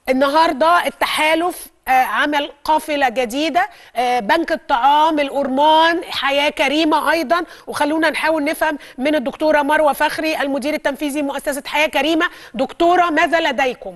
النهارده التحالف آه، عمل قافله جديده آه، بنك الطعام الأورمان حياه كريمه ايضا وخلونا نحاول نفهم من الدكتوره مروه فخري المدير التنفيذي مؤسسه حياه كريمه دكتوره ماذا لديكم؟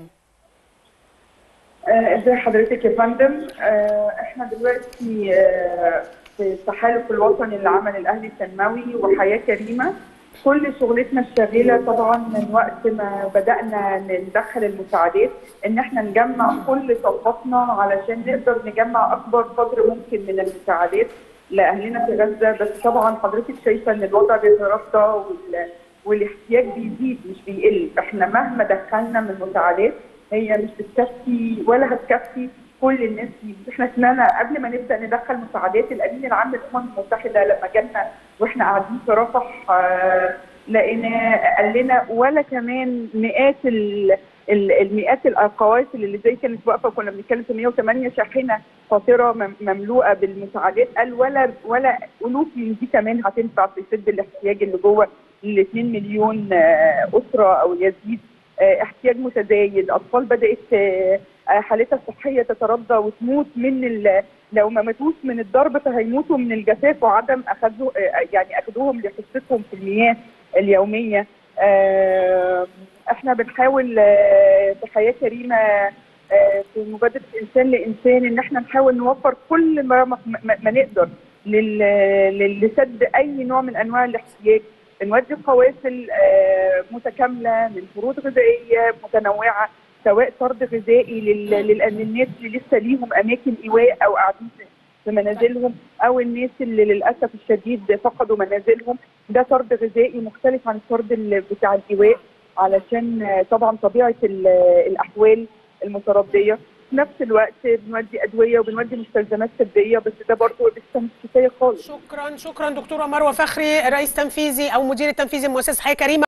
آه، ازي حضرتك يا فندم آه، احنا دلوقتي آه، في التحالف الوطني للعمل الاهلي التنموي وحياه كريمه كل شغلتنا الشاغله طبعا من وقت ما بدانا ندخل المساعدات ان احنا نجمع كل طاقتنا علشان نقدر نجمع اكبر قدر ممكن من المساعدات لاهلنا في غزه بس طبعا حضرتك شايفه ان الوضع بيتردى وال- والاحتياج بيزيد مش بيقل احنا مهما دخلنا من مساعدات هي مش بتكفي ولا هتكفي كل الناس دي احنا سمعنا قبل ما نبدا ندخل مساعدات الامين العام للامم المتحده لما جالنا واحنا قاعدين في رفح آه، لقينا قال لنا ولا كمان مئات ال ال- المئات القوافل اللي زي كانت واقفه وكنا بنتكلم في 108 شاحنه قاطره مم- مملوءه بالمساعدات قال ولا ولا الوف من دي كمان هتنفع تسد الاحتياج اللي جوه ال 2 مليون آه، اسره او يزيد آه، احتياج متزايد اطفال بدات آه، آه، حالتها الصحيه تتردى وتموت من ال- لو ما ماتوش من الضرب فهيموتوا من الجفاف وعدم اخذوا آه، يعني اخذوهم لحصتهم في المياه اليوميه آه، احنا بنحاول آه، في حياه كريمه آه، في مبادره انسان لانسان ان احنا نحاول نوفر كل ما, ما, ما نقدر لل- لل- لسد اي نوع من انواع الاحتياج بنودي قوافل آه، متكامله من فروض غذائيه متنوعه سواء طرد غذائي لل- لل- للناس اللي لسه ليهم اماكن ايواء او قاعدين في- في منازلهم او الناس اللي للاسف الشديد فقدوا منازلهم ده طرد غذائي مختلف عن الطرد ال- بتاع الايواء علشان آه، طبعا طبيعه ال- الاحوال المترديه في نفس الوقت بنودي ادويه وبنودي مستلزمات طبيه بس ده برضه لسه مش كفايه خالص شكرا شكرا دكتوره مروه فخري رئيس تنفيذي او مدير التنفيذي مؤسسه حياه كريمه